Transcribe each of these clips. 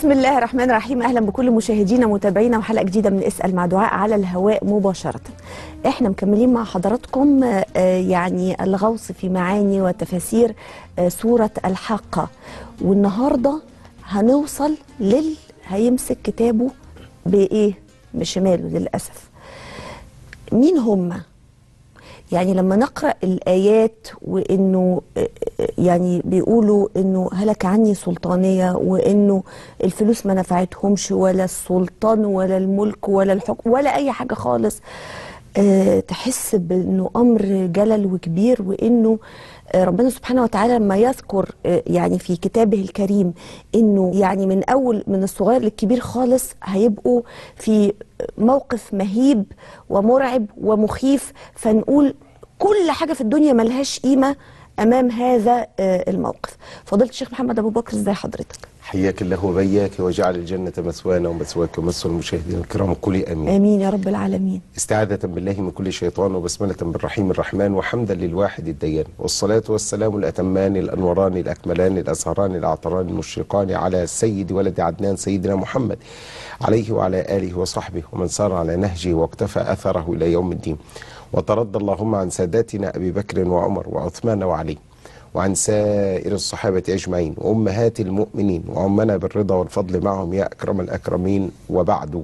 بسم الله الرحمن الرحيم اهلا بكل مشاهدينا ومتابعينا وحلقه جديده من اسال مع دعاء على الهواء مباشره. احنا مكملين مع حضراتكم آه، يعني الغوص في معاني وتفاسير آه، سوره الحاقه والنهارده هنوصل لل هيمسك كتابه بايه؟ بشماله للاسف. مين هم؟ يعني لما نقرا الايات وانه يعني بيقولوا انه هلك عني سلطانيه وانه الفلوس ما نفعتهمش ولا السلطان ولا الملك ولا الحكم ولا اي حاجه خالص أه تحس بانه امر جلل وكبير وانه آه، ربنا سبحانه وتعالى لما يذكر آه، يعني في كتابه الكريم انه يعني من اول من الصغير للكبير خالص هيبقوا في موقف مهيب ومرعب ومخيف فنقول كل حاجه في الدنيا ملهاش قيمه امام هذا آه، الموقف فضيله الشيخ محمد ابو بكر ازاي حضرتك حياك الله وبياك وجعل الجنة مثوانا ومثواك ومثوى المشاهدين الكرام قولي آمين امين يا رب العالمين استعاذة بالله من كل شيطان وبسملة بالرحيم الرحمن وحمدا للواحد الديان والصلاة والسلام الأتمان الأنوران الأكملان الأزهران الأعطران المشرقان على سيد ولد عدنان سيدنا محمد عليه وعلى آله وصحبه ومن سار على نهجه واقتفى أثره إلى يوم الدين وترضى اللهم عن ساداتنا أبي بكر وعمر وعثمان وعلي وعن سائر الصحابة أجمعين وأمهات المؤمنين وعمنا بالرضا والفضل معهم يا أكرم الأكرمين وبعد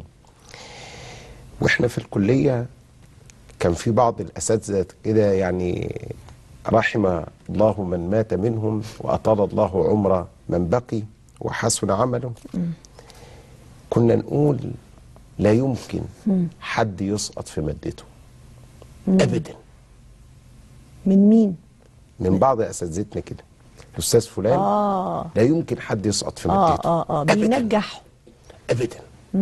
وإحنا في الكلية كان في بعض الأساتذة كده يعني رحم الله من مات منهم وأطال الله عمر من بقي وحسن عمله كنا نقول لا يمكن حد يسقط في مادته أبدا من مين من بعض اساتذتنا كده الاستاذ فلان اه لا يمكن حد يسقط في اه مادته اه اه أبداً. بينجح ابدا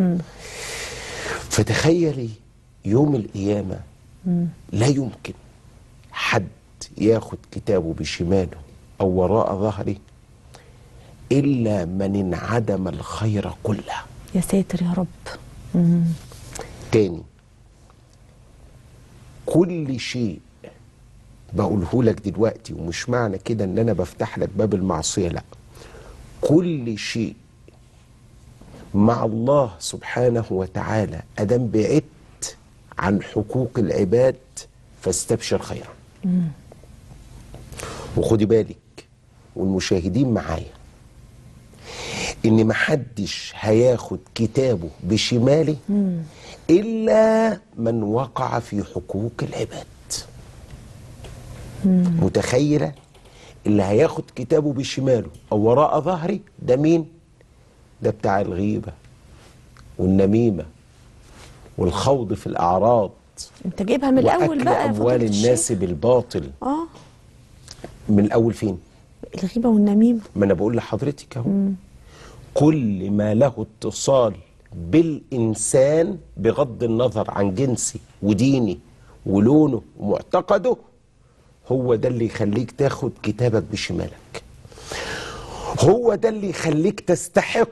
فتخيلي يوم القيامه لا يمكن حد ياخد كتابه بشماله او وراء ظهره الا من انعدم الخير كله يا ساتر يا رب تاني كل شيء بقوله لك دلوقتي ومش معنى كده ان انا بفتح لك باب المعصيه لا كل شيء مع الله سبحانه وتعالى ادام بعدت عن حقوق العباد فاستبشر خيرا وخدي بالك والمشاهدين معايا ان محدش هياخد كتابه بشماله الا من وقع في حقوق العباد متخيله اللي هياخد كتابه بشماله او وراء ظهري ده مين ده بتاع الغيبه والنميمه والخوض في الاعراض انت جايبها من الاول واكل بقى يا اموال فضيلة الناس الشيخ. بالباطل اه من الاول فين الغيبه والنميمه ما انا بقول لحضرتك اهو كل ما له اتصال بالانسان بغض النظر عن جنسي وديني ولونه ومعتقده هو ده اللي يخليك تاخد كتابك بشمالك هو ده اللي يخليك تستحق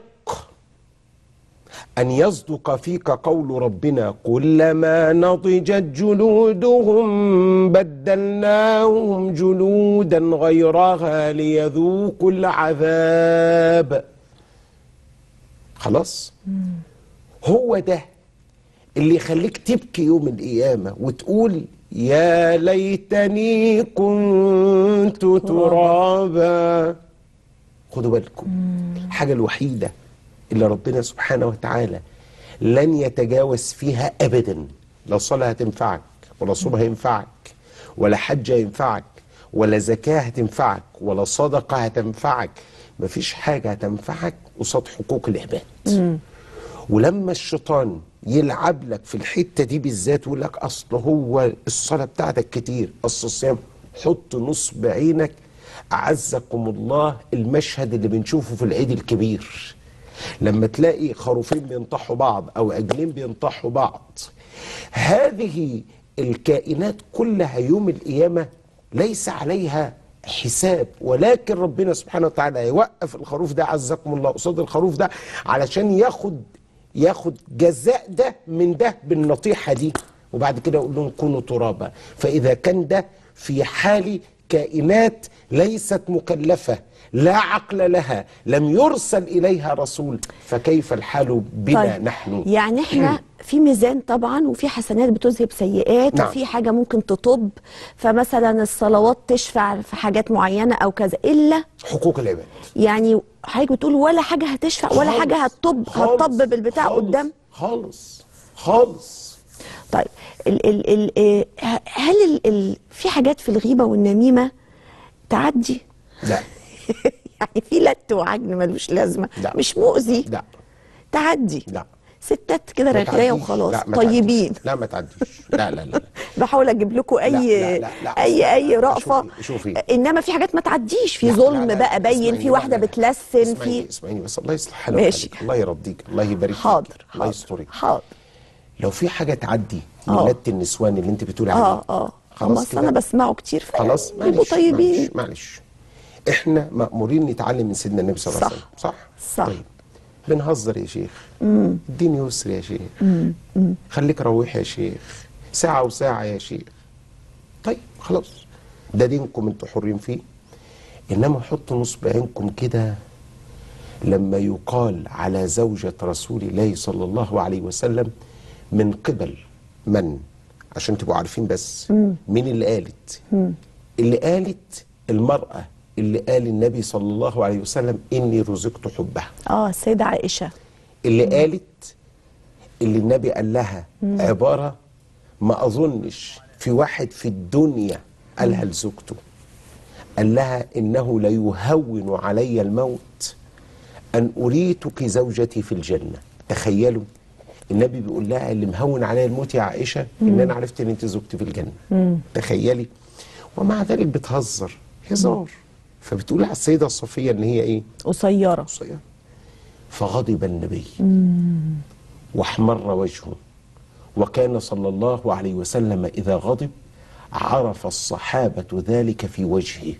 أن يصدق فيك قول ربنا كلما نضجت جلودهم بدلناهم جلودا غيرها ليذوقوا العذاب خلاص هو ده اللي يخليك تبكي يوم القيامة وتقول يا ليتني كنت ترابا خدوا بالكم الحاجة الوحيدة اللي ربنا سبحانه وتعالى لن يتجاوز فيها أبدا لا صلاة هتنفعك ولا صوم هينفعك ولا حج هينفعك ولا زكاة هتنفعك ولا صدقة هتنفعك مفيش حاجة هتنفعك قصاد حقوق العباد ولما الشيطان يلعب لك في الحته دي بالذات ويقول لك اصل هو الصلاه بتاعتك كتير اصل الصيام حط نصب عينك اعزكم الله المشهد اللي بنشوفه في العيد الكبير لما تلاقي خروفين بينطحوا بعض او عجلين بينطحوا بعض هذه الكائنات كلها يوم القيامه ليس عليها حساب ولكن ربنا سبحانه وتعالى يوقف الخروف ده عزكم الله قصاد الخروف ده علشان ياخد ياخد جزاء ده من ده بالنطيحه دي وبعد كده يقول لهم كونوا ترابا فاذا كان ده في حال كائنات ليست مكلفه لا عقل لها لم يرسل إليها رسول فكيف الحال بنا طيب نحن يعني احنا في ميزان طبعا وفي حسنات بتذهب سيئات نعم. وفي حاجه ممكن تطب فمثلا الصلوات تشفع في حاجات معينه او كذا الا حقوق العباد يعني حضرتك بتقول ولا حاجه هتشفع ولا خالص. حاجه هتطب خالص. هتطب بالبتاع خالص. قدام خالص خالص طيب ال ال ال إيه، ه- هل ال ال في حاجات في الغيبه والنميمه تعدي لا يعني في لت وعجن ملوش لازمه لا. مش مؤذي لا تعدي لا ستات كده ما رغايه تعديش. وخلاص لا، ما طيبين تعديش. لا ما تعديش لا لا لا, لا. بحاول اجيب لكم اي لا، لا، لا. اي اي رأفه شوفي- شوفي. انما في حاجات ما تعديش في لا، ظلم لا، لا، بقى باين اسمعيني في بقى، واحده لا، لا. بتلسن اسمعيني في اسمعيني بس الله يصلح حالك ماشي. وحالك. الله يرضيك الله يبارك فيك حاضر الله حاضر يسترك حاضر لو في حاجه تعدي من آه. لت النسوان اللي انت بتقولي عليه اه اه خلاص خلاص كده انا بسمعه كتير ف- خلاص يبقوا معلش طيبين معلش, معلش احنا مأمورين نتعلم من سيدنا النبي صلى الله عليه صح. وسلم صح صح. طيب بنهزر يا شيخ اديني يسر يا شيخ خليك روح يا شيخ ساعة وساعة يا شيخ طيب خلاص ده دينكم انتوا حرين فيه انما حطوا نصب عينكم كده لما يقال على زوجة رسول الله صلى الله عليه وسلم من قبل من عشان تبقوا عارفين بس مين اللي قالت اللي قالت المرأة اللي قال النبي صلى الله عليه وسلم إني رزقت حبها اه السيده عائشه اللي قالت اللي النبي قال لها عبارة ما أظنش في واحد في الدنيا قالها لزوجته قال لها إنه ليهون علي الموت أن أريتك زوجتي في الجنة تخيلوا النبي بيقول لها اللي مهون عليا الموت يا عائشة إن أنا عرفت إن أنت زوجتي في الجنة تخيلي ومع ذلك بتهزر هزار فبتقول على السيدة الصفية إن هي إيه قصيره قصيرة فغضب النبي واحمر وجهه وكان صلى الله عليه وسلم إذا غضب عرف الصحابة ذلك في وجهه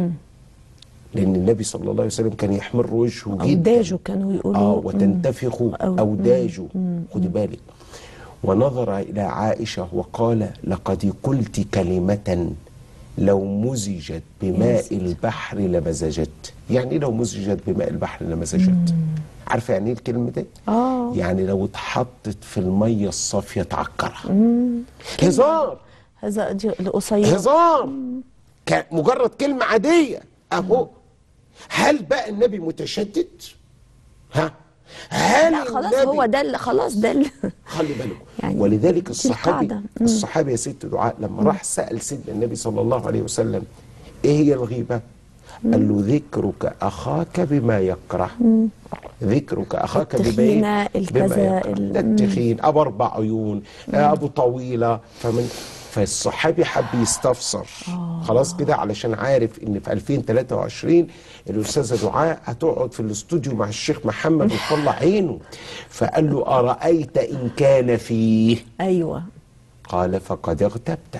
لأن النبي صلى الله عليه وسلم كان يحمر وجهه جدا اوداجه كانوا يقولوا آه وتنتفخ أو- أوداجه خدي بالك ونظر إلى عائشة وقال لقد قلت كلمة لو مزجت بماء البحر لمزجت يعني إيه لو مزجت بماء البحر لمزجت عارفة يعني ايه الكلمة دي آه. يعني لو اتحطت في المية الصافية تعكرها هزار هذا دي القصيره هزار كان مجرد كلمة عادية أهو هل بقى النبي متشدد؟ ها؟ هل لا خلاص النبي هو ده اللي خلاص ده اللي خلي بالكم يعني ولذلك دي الصحابي القاعدة. الصحابي يا ست دعاء لما راح سأل سيدنا النبي صلى الله عليه وسلم ايه هي الغيبة؟ قال له ذكرك أخاك بما يكره ذكرك أخاك بما التخينة، بما الكذا، يكره ال- ده التخين أبو أربع عيون أبو طويلة فمن فالصحابي حب يستفسر خلاص كده علشان عارف ان في 2023 الاستاذه دعاء هتقعد في الاستوديو مع الشيخ محمد وتطلع عينه فقال له ارايت ان كان فيه ايوه قال فقد اغتبت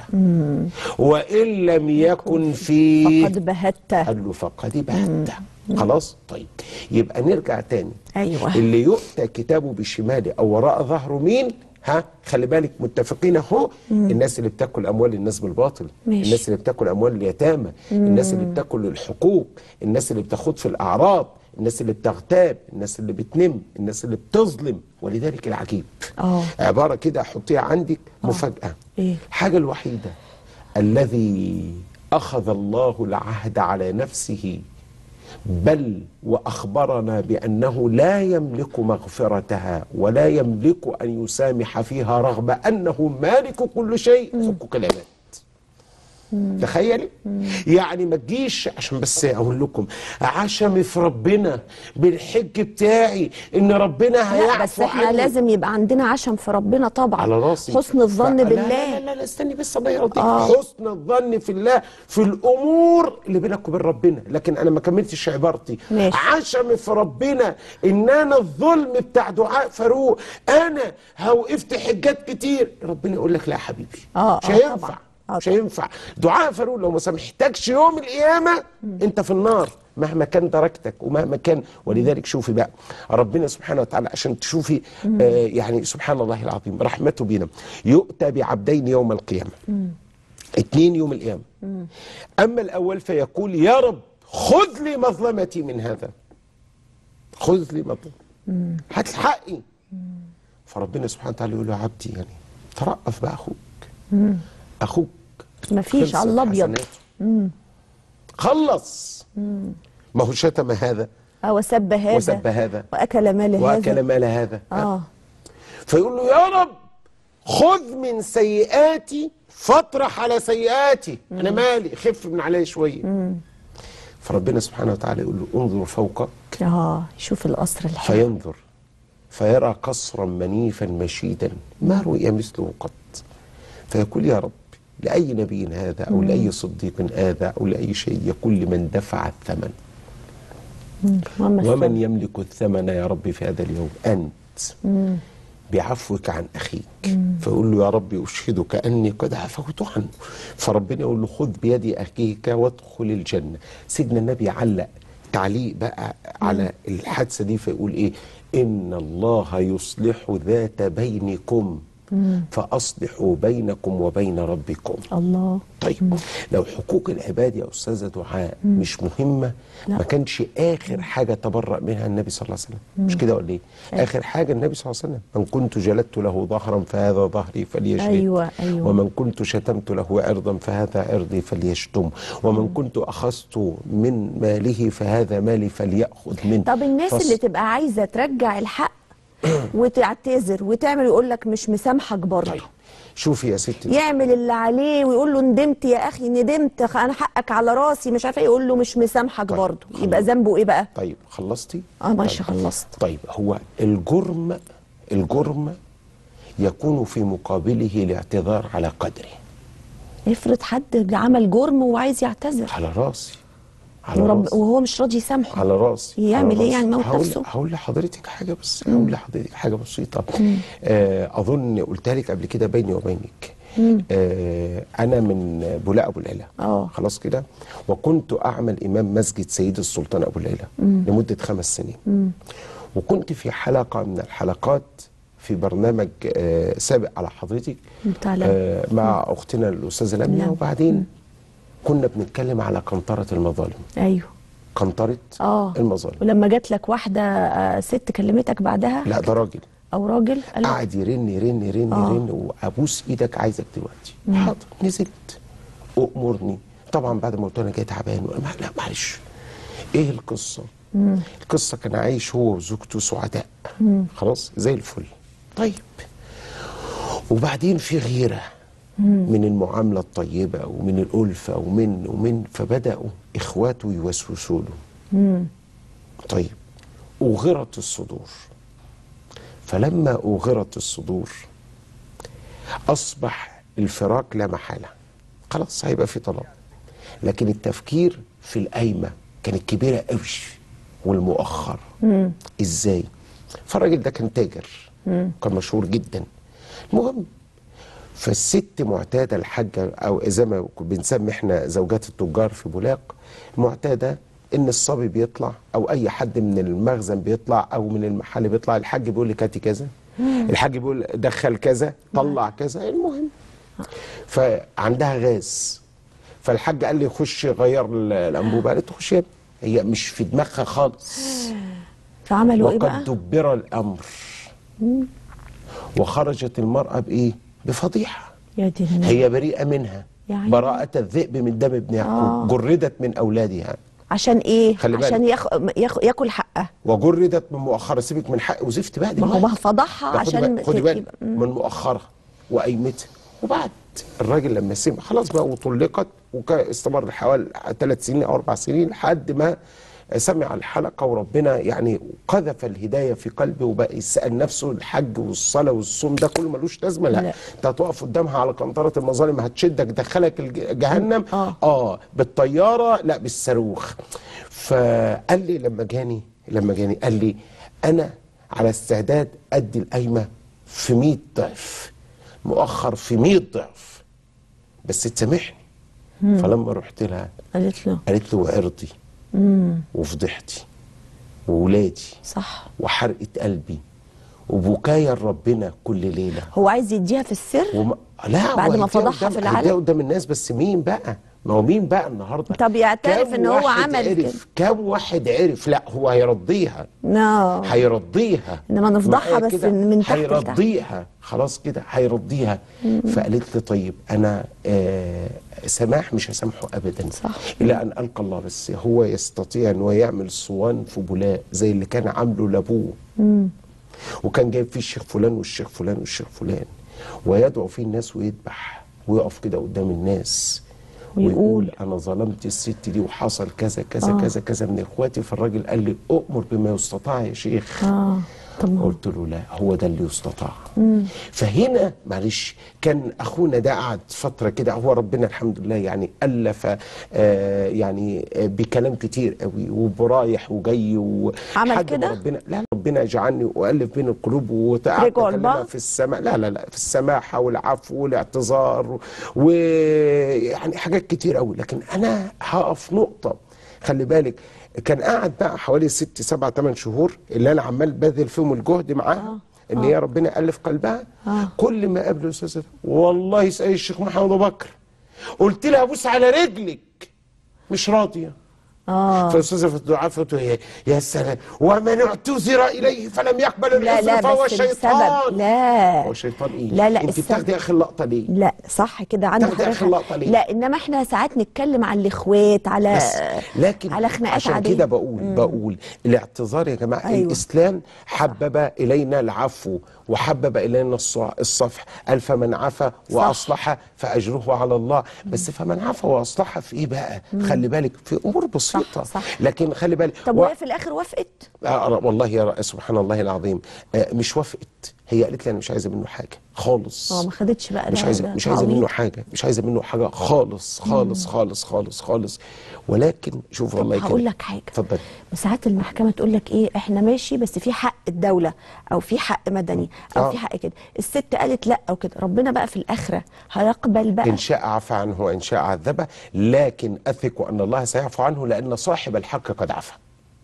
وان لم يكن فيه فقد بهت قال له فقد بهت خلاص طيب يبقى نرجع تاني أيوة. اللي يؤتى كتابه بشماله او وراء ظهره مين ها خلي بالك متفقين اهو الناس اللي بتاكل اموال الناس بالباطل ماشي. الناس اللي بتاكل اموال اليتامى الناس اللي بتاكل الحقوق الناس اللي بتاخد في الاعراض الناس اللي بتغتاب الناس اللي بتنم الناس اللي بتظلم ولذلك العجيب آه. عباره كده حطيها عندك مفاجاه إيه؟ الحاجه الوحيده الذي اخذ الله العهد على نفسه بل واخبرنا بانه لا يملك مغفرتها ولا يملك ان يسامح فيها رغم انه مالك كل شيء حقوق العباد تخيلي يعني ما تجيش عشان بس اقول لكم عشمي في ربنا بالحج بتاعي ان ربنا لا هيعفو بس احنا عني. لازم يبقى عندنا عشم في ربنا طبعا على راسي حسن الظن ف- لا- بالله لا لا لا استني بس الله يرضيك آه. حسن الظن في الله في الامور اللي بينك وبين ربنا لكن انا ما كملتش عبارتي ماشي. عشم في ربنا ان انا الظلم بتاع دعاء فاروق انا وقفت حجات كتير ربنا يقول لك لا يا حبيبي آه، مش آه، هينفع طبعا. آه، مش هينفع دعاء فاروق لو ما سامحتكش يوم القيامه انت في النار مهما كان درجتك ومهما كان ولذلك شوفي بقى ربنا سبحانه وتعالى عشان تشوفي آه يعني سبحان الله العظيم رحمته بنا يؤتى بعبدين يوم القيامه اتنين يوم القيامه اما الاول فيقول يا رب خذ لي مظلمتي من هذا خذ لي مظلمة هات لي حقي فربنا سبحانه وتعالى يقول له يا عبدي يعني ترأف بأخوك أخوك مفيش خلصت على الابيض حسناته. خلص ما هو شتم هذا اه وسب هذا وسب هذا واكل مال هذا واكل مال هذا اه فيقول له يا رب خذ من سيئاتي فاطرح على سيئاتي انا مالي خف من عليا شويه فربنا سبحانه وتعالى يقول له انظر فوقك اه شوف القصر الحلو فينظر فيرى قصرا منيفا مشيدا ما رؤي مثله قط فيقول يا رب لأي نبي هذا أو لأي صديق هذا أو لأي شيء يقول لمن دفع الثمن وما ومن الثمن؟ يملك الثمن يا رب في هذا اليوم أنت بعفوك عن أخيك فيقول له يا رب أشهدك أني قد عفوت عنه فربنا يقول له خذ بيد أخيك وادخل الجنة سيدنا النبي علق تعليق بقى على الحادثة دي فيقول إيه إن الله يصلح ذات بينكم فأصلحوا بينكم وبين ربكم الله طيب لو حقوق العباد يا استاذه دعاء مش مهمه لا. ما كانش اخر حاجه تبرأ منها النبي صلى الله عليه وسلم مش كده ولا ايه اخر حاجه النبي صلى الله عليه وسلم من كنت جلدت له ظهرا فهذا ظهري فليجلد أيوة، أيوة. ومن كنت شتمت له عرضا فهذا عرضي فليشتم ومن كنت اخذت من ماله فهذا مالي فليأخذ منه طب الناس فص- اللي تبقى عايزه ترجع الحق وتعتذر وتعمل يقول لك مش مسامحك برضه طيب شوفي يا ستي يعمل اللي عليه ويقول له ندمت يا اخي ندمت خ- انا حقك على راسي مش عارفه إيه، يقول له مش مسامحك طيب، برضه خلاص. يبقى ذنبه ايه بقى طيب خلصتي اه ماشي طيب. خلصت طيب هو الجرم الجرم يكون في مقابله الاعتذار على قدره افرض حد عمل جرم وعايز يعتذر على راسي على ورب راسي وهو مش راضي يسامحه على راسي يعمل على ايه راسي. يعني موت هقول- نفسه؟ هقول لحضرتك حاجه بس هقول لحضرتك حاجه بسيطه آه اظن قلتها لك قبل كده بيني وبينك آه انا من بولاق ابو العلا آه. خلاص كده وكنت اعمل امام مسجد سيد السلطان ابو العلا لمده خمس سنين وكنت في حلقه من الحلقات في برنامج آه سابق على حضرتك بتاع لميا. آه مع اختنا الاستاذه لميا لميا. وبعدين كنا بنتكلم على قنطره المظالم ايوه قنطره اه المظالم ولما جات لك واحده آه، ست كلمتك بعدها لا ده راجل او راجل قال لك قعد يرن يرن يرن آه. يرن وابوس ايدك عايزك دلوقتي حاضر نزلت امرني طبعا بعد ما قلت له انا جاي تعبان وأنا ما- لا معلش ايه القصه القصه كان عايش هو وزوجته سعداء خلاص زي الفل طيب وبعدين في غيره من المعامله الطيبه ومن الالفه ومن ومن فبداوا اخواته يوسوسوا له طيب أغرت الصدور فلما أغرت الصدور أصبح الفراق لا محالة خلاص هيبقى في طلاق لكن التفكير في القايمة كانت كبيرة قوي والمؤخر إزاي فالراجل ده كان تاجر كان مشهور جدا المهم فالست معتاده الحاجه او زي ما بنسمي احنا زوجات التجار في بولاق معتاده ان الصبي بيطلع او اي حد من المخزن بيطلع او من المحل بيطلع الحاج بيقول لك هاتي كذا الحاج بيقول دخل كذا طلع كذا المهم فعندها غاز فالحاج قال لي خش غير ال- الانبوبه قالت له خش يا ابني. هي مش في دماغها خالص فعملوا ايه وقد بقى دبر الامر وخرجت المراه بايه بفضيحه يا دي النبي. هي بريئة منها يا عيني. براءة الذئب من دم ابن يعقوب آه. جردت من أولادها عشان ايه خلي بالك. عشان ياخ... ياخ... ياكل حقها وجردت من مؤخرة سيبك من حق وزفت بقى ما هو دلوقتي ما فضحها ده خدي عشان بالك- خدي ت- بالك يبقى- من مؤخرها وقيمتها وبعد الراجل لما سمع خلاص بقى وطلقت واستمر حوالي ثلاث سنين او اربع سنين لحد ما سمع الحلقه وربنا يعني قذف الهدايه في قلبه وبقى يسال نفسه الحج والصلاه والصوم ده كله ملوش لازمه لا, لا. انت هتقف قدامها على قنطره المظالم هتشدك تدخلك الج- جهنم آه. اه بالطياره لا بالصاروخ فقال لي لما جاني لما جاني قال لي انا على استعداد ادي القايمه في 100 ضعف مؤخر في 100 ضعف بس تسامحني فلما رحت لها قالت له قالت له وعرضي وفضحتي وولادي صح وحرقه قلبي وبكايا لربنا كل ليله هو عايز يديها في السر وما لا بعد هو ما هيديها فضحها قدام- في العلن؟ هيديها قدام الناس بس مين بقى ما هو مين بقى النهارده طب يعترف كام إن هو واحد عمل عرف كام واحد عرف لا هو هيرضيها نو هيرضيها إنما نفضحها معايا بس كده؟ من تحت لتحت. هيرضيها خلاص كده هيرضيها فقالت لي طيب انا آه سماح مش هسامحه ابدا صح. الى ان القى الله بس هو يستطيع ان هو يعمل صوان في بولاق زي اللي كان عامله لابوه وكان جايب فيه الشيخ فلان والشيخ فلان والشيخ فلان ويدعو فيه الناس ويذبح ويقف كده قدام الناس ويقول. ويقول انا ظلمت الست دي وحصل كذا كذا آه. كذا كذا من اخواتي فالراجل قال لي اؤمر بما يستطاع يا شيخ اه طب ما هو- قلت له لا هو ده اللي يستطاع فهنا معلش كان اخونا ده قعد فتره كده هو ربنا الحمد لله يعني الف آه يعني آه بكلام كتير قوي وبرايح وجاي عمل وحد كده؟ ربنا لا ربنا يجعلني والف بين القلوب وقعدت رجعوا اكلمها لبعض؟ في السماء لا لا لا في السماحه والعفو والاعتذار ويعني حاجات كتير قوي لكن انا هقف نقطه خلي بالك كان قاعد بقى حوالي ست سبع ثمان شهور اللي انا عمال بذل فيهم الجهد معاها ان هي ربنا الف قلبها آه. كل ما قابله استاذ والله اسال الشيخ محمد ابو بكر قلت لها ابوس على رجلك مش راضيه اه فالاستاذه في الدعاء فقلت له يا- يا سلام ومن اعتذر اليه فلم يقبل لا العذر لا فهو بس شيطان السبب لا هو شيطان ايه؟ لا لا انت السبب- بتاخدي اخر لقطه ليه؟ لا صح كده عند تاخدي آخر حضرتك لقطة ليه؟ لا انما احنا ساعات نتكلم على الاخوات على بس لكن على خناقات عشان عاديه كده بقول بقول الاعتذار يا جماعه أيوة. أيوة. الاسلام حبب الينا العفو وحبب الينا الص- الصفح قال فمن عفا واصلح فاجره على الله بس فمن عفا واصلح في ايه بقى خلي بالك في امور بسيطه صح، صح. لكن خلي بالك طب و- وهي في الاخر وافقت آه والله يا رأي سبحان الله العظيم آه مش وافقت هي قالت لي انا مش عايزه منه حاجه خالص اه ما خدتش بقى مش ده- عايزه ده مش عايزه تعويض. منه حاجه مش عايزه منه حاجه خالص خالص خالص خالص خالص ولكن شوف والله طب هقول كده. لك حاجه اتفضل ساعات المحكمه تقول لك ايه احنا ماشي بس في حق الدوله او في حق مدني او آه. في حق كده الست قالت لا او كده ربنا بقى في الاخره هيقبل بقى ان شاء عفى عنه وان شاء عذبه لكن اثق ان الله سيعفو عنه لان صاحب الحق قد عفى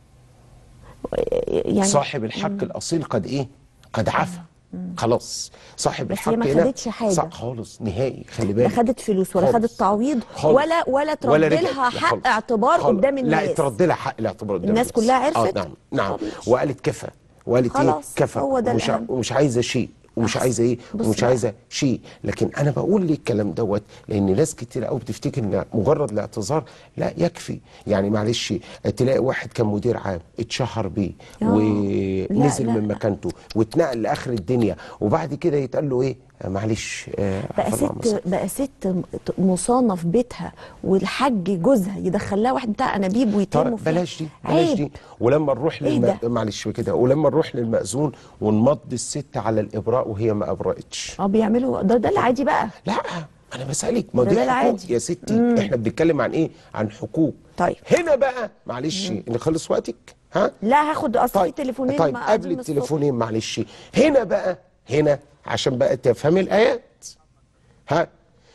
يعني صاحب الحق الاصيل قد ايه قد عفى خلاص صاحب بس الحق هي ما هنا خدتش حاجة. صح خالص نهائي خلي لا بالك خدت فلوس ولا خالص. خدت تعويض خالص. ولا ولا ترد رجعت. لها لا حق خالص. اعتبار خالص. قدام الناس لا ترد لها حق الاعتبار قدام الناس كلها عرفت؟ اه نعم نعم طب ماشي. وقالت كفى وقالت ايه خلاص، كفى هو ده ومش, الأهم. ومش عايزه شيء ومش بس. عايزه ايه بص ومش بقى. عايزه شيء لكن انا بقول ليه الكلام دوت لان ناس كتير قوي بتفتكر ان مجرد الاعتذار لا يكفي يعني معلش تلاقي واحد كان مدير عام اتشهر بيه آه. ونزل لا، لا، من لا. مكانته واتنقل لاخر الدنيا وبعد كده يتقال له ايه آه، معلش آه، بقى عفوا عن مصر. ست بقى ست مصانف بيتها والحاج جوزها يدخل لها واحد بتاع انابيب ويتم طارق فيها. بلاش دي بلاش عيب. دي ولما نروح إيه للم... ده؟ معلش كده ولما نروح للمأذون ونمضي الست على الإبراء وهي ما أبرأتش اه بيعملوا ده ده العادي بقى لا أنا بسألك ما ده دي ده حقوق العادي. يا ستي احنا بنتكلم عن إيه عن حقوق طيب. هنا بقى معلش نخلص وقتك ها لا هاخد اصل في طيب تليفونين طيب ما قبل قاعدين من الصبح. التليفونين معلش هنا بقى هنا عشان بقى تفهم الآيات ها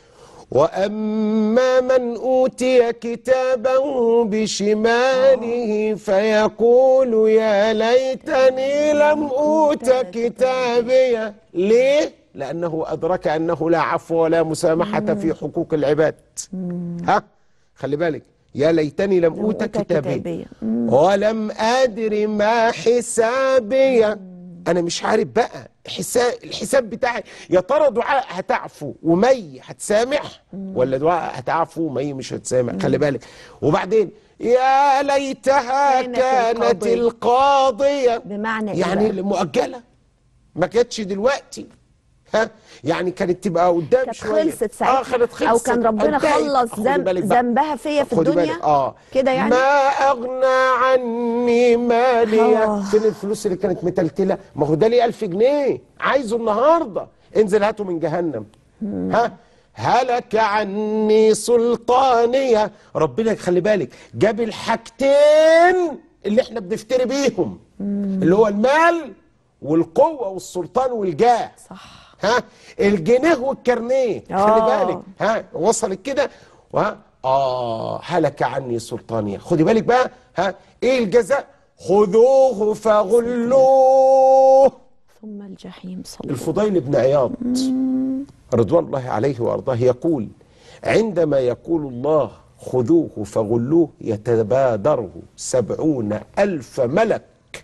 وأما من أوتي كتابه بشماله فيقول يا ليتني لم أوت كتابيه ليه؟ لأنه أدرك أنه لا عفو ولا مسامحة في حقوق العباد ها خلي بالك يا ليتني لم أوت أوت كتابيه كتابيه. ولم أدر ما حسابيه أنا مش عارف بقى حساب الحساب بتاعي يا ترى دعاء هتعفو ومي هتسامح ولا دعاء هتعفو ومي مش هتسامح خلي بالك وبعدين يا ليتها كانت كانت القاضية. القاضية بمعنى إيه يعني بقى؟ مؤجلة ما كانتش دلوقتي ها يعني كانت تبقى قدام كانت شويه خلصت ساعتها اه كانت خلصت او كان ربنا انتهت. خلص خدي ذنب بالك بقى. ذنبها فيا في خدي الدنيا بالك. اه كده يعني ما اغنى عني مالية آه. فين الفلوس اللي كانت متلتله ما هو ده لي 1000 جنيه عايزه النهارده انزل هاته من جهنم ها هلك عني سلطانية ربنا خلي بالك جاب الحاجتين اللي احنا بنفتري بيهم اللي هو المال والقوة والسلطان والجاه صح ها الجنيه والكارنيه خلي آه. بالك ها وصلت كده وها اه هلك عني سلطانيه خدي بالك بقى ها ايه الجزاء خذوه فغلوه ثم الجحيم صلى الفضيل بن عياض رضوان الله عليه وارضاه يقول عندما يقول الله خذوه فغلوه يتبادره سبعون ألف ملك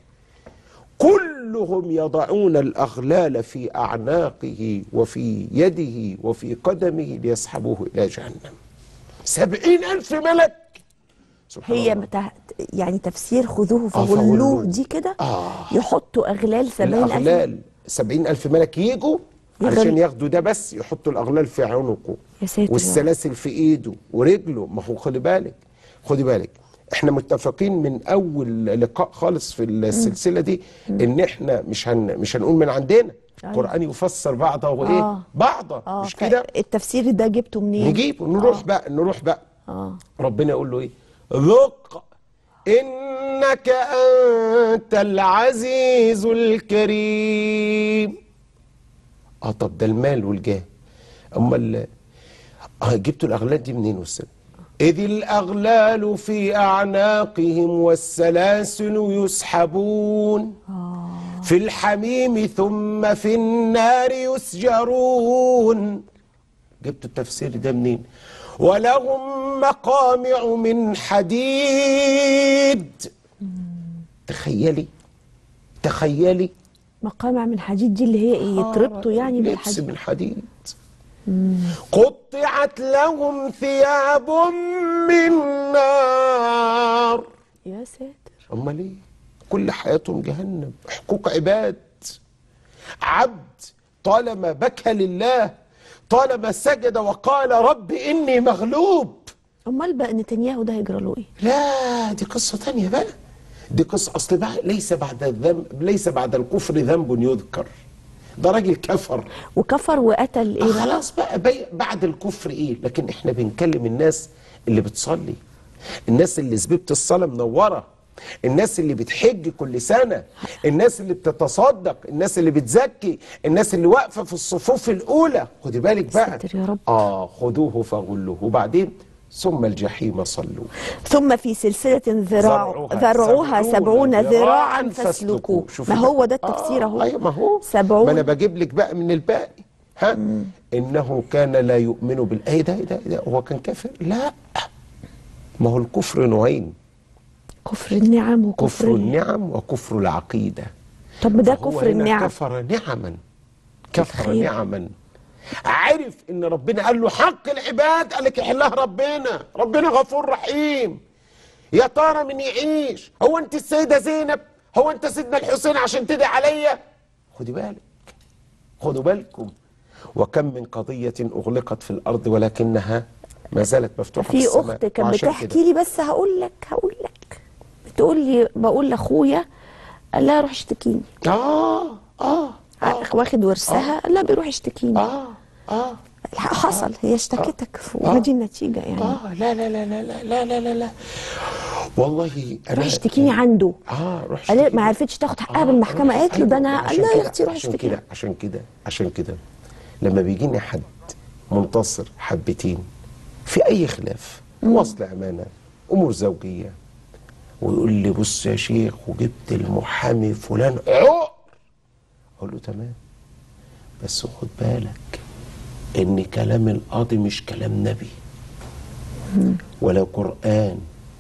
كلهم يضعون الأغلال في أعناقه وفي يده وفي قدمه ليسحبوه إلى جهنم سبعين ألف ملك سبحان هي الله. متع... يعني تفسير خذوه فغلوه. فغلوه دي كده آه. يحطوا اغلال سبعين الف الأغلال سبعين ألف ملك يجوا يغل- علشان ياخدوا ده بس يحطوا الأغلال في عنقه يا ساتر يا والسلاسل في إيده ورجله ما هو خدي بالك خدي بالك احنا متفقين من اول لقاء خالص في السلسله دي ان احنا مش هن مش هنقول من عندنا أيوة. القران يفسر بعضه وايه آه. بعضه اه مش كده التفسير ده جبته منين نجيب نروح بقى نروح بقى اه ربنا يقول له ايه ذق انك انت العزيز الكريم اه طب ده المال والجاه امال اه جبتوا الاغلال دي منين والسلام اذ الاغلال في اعناقهم والسلاسل يسحبون في الحميم ثم في النار يسجرون جبتوا التفسير ده منين ولهم مقامع من حديد تخيلي تخيلي مقامع من حديد دي اللي هي ايه يتربطوا يعني لبس بالحديد من حديد قطعت لهم ثياب من نار يا ساتر امال ايه كل حياتهم جهنم حقوق عباد عبد طالما بكى لله طالما سجد وقال رب اني مغلوب امال بقى نتنياهو ده هيجرى له ايه لا دي قصة تانية بقى دي قصة أصل بقى ليس بعد الذنب ليس بعد الكفر ذنب يذكر ده راجل كفر وكفر وقتل آه ايه بقى خلاص بقى بي بعد الكفر ايه لكن احنا بنكلم الناس اللي بتصلي الناس اللي زبيبة الصلاة منورة الناس اللي بتحج كل سنة الناس اللي بتتصدق الناس اللي بتزكي الناس اللي واقفة في الصفوف الأولى خدي بالك بقى ساتر يا رب. آه خذوه فغلوه وبعدين ثم الجحيم صلوه ثم في سلسلة ذراع ذرعها ذرعها سبعون سبعون ذراعا ذراعاً فاسلكوه شوفي ما بقى. هو ده التفسير آه اهو ايوه ما هو سبعون ما انا بجيب لك بقى من الباقي ها انه كان لا يؤمن بالايه ده إيه ده إيه ده هو كان كافر لا ما هو الكفر نوعين كفر النعم وكفر كفر ال- النعم وكفر العقيده طب ده فهو كفر هنا النعم كفر نعما كفر الخير. نعما عرف ان ربنا قال له حق العباد قال لك يحلها ربنا ربنا غفور رحيم يا ترى من يعيش هو انت السيده زينب هو انت سيدنا الحسين عشان تدعي عليا خدي بالك خدوا بالكم وكم من قضيه اغلقت في الارض ولكنها ما زالت مفتوحه في في السماء اخت كانت وعشان بتحكي كده لي بس هقول لك هقول لك بتقول لي بقول لاخويا قال لها روح اشتكيني اه اه اه واخد ورثها قال لها بيروح يشتكيني اه اه حصل هي اشتكتك ودي النتيجه يعني اه لا لا لا لا لا لا لا لا لا والله انا روح اشتكيني عنده اه روح قال اشتكيني. ما عرفتش تاخد حقها آه، بالمحكمه روح- قالت له ده أيوة، انا عشان قال لها يا كده- اختي روح عشان اشتكي كده عشان كده عشان كده لما بيجيني حد منتصر حبتين في اي خلاف وصل امانه امور زوجيه ويقول لي بص يا شيخ وجبت المحامي فلان عقر اقول له تمام بس خد بالك ان كلام القاضي مش كلام نبي ولا قران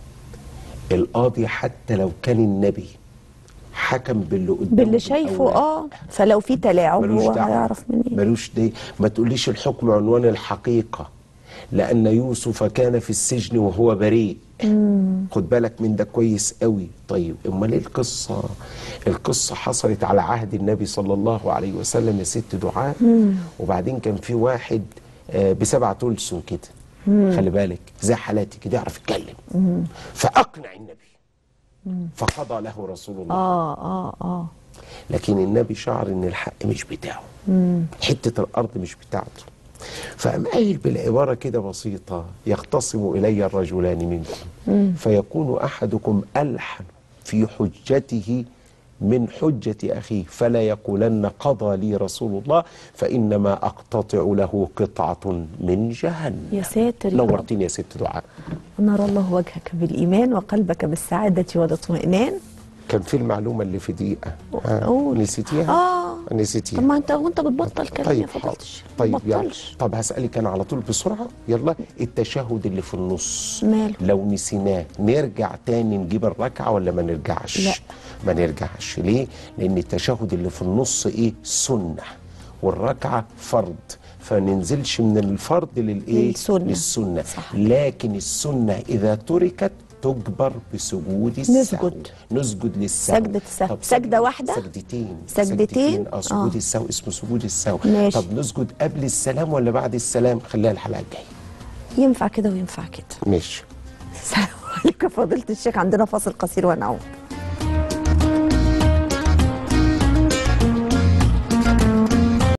القاضي حتى لو كان النبي حكم باللي قدامه باللي شايفه بالأوراق. اه فلو في تلاعب ملوش هو دعوة. هيعرف منين ملوش دي ما تقوليش الحكم عنوان الحقيقة لأن يوسف كان في السجن وهو بريء خد بالك من ده كويس قوي طيب امال ايه القصة القصة حصلت على عهد النبي صلى الله عليه وسلم يا ست دعاء وبعدين كان في واحد آه، بسبع تلسن كده خلي بالك زي حالاتي كده يعرف يتكلم فأقنع النبي فقضى له رسول الله اه اه اه لكن النبي شعر ان الحق مش بتاعه حته الارض مش بتاعته فقام قايل بالعباره كده بسيطه يختصم الي الرجلان منكم فيكون احدكم الحن في حجته من حجة أخيه فلا يقولن قضى لي رسول الله فإنما أقتطع له قطعة من جهنم يا ساتر يا رب نورتني يا ست دعاء نرى الله وجهك بالإيمان وقلبك بالسعادة والاطمئنان كان في المعلومة اللي في دقيقة آه. قول. نسيتيها؟ آه نسيتيه طب ما انت وانت بتبطل كلام يا طيب فضيله حاضر الشيخ طيب ما يعني تبطلش طب هسألك أنا على طول بسرعة يلا التشهد اللي في النص ماله؟ لو نسيناه نرجع تاني نجيب الركعة ولا ما نرجعش؟ لا. ما نرجعش ليه؟ لأن التشهد اللي في النص إيه؟ سنة والركعة فرض فننزلش من الفرض للإيه؟ للسنة. للسنة صح. لكن السنة إذا تركت تجبر بسجود السهو نسجد. نسجد للسهو سجدة السهو. طب سجدة واحدة؟ سجدتين سجدتين؟ اه سجود آه. السهو اسمه سجود السهو ماشي. طب نسجد قبل السلام ولا بعد السلام خليها الحلقه الجايه ينفع كده وينفع كده ماشي السلام عليكم يا فضيله الشيخ عندنا فاصل قصير ونعود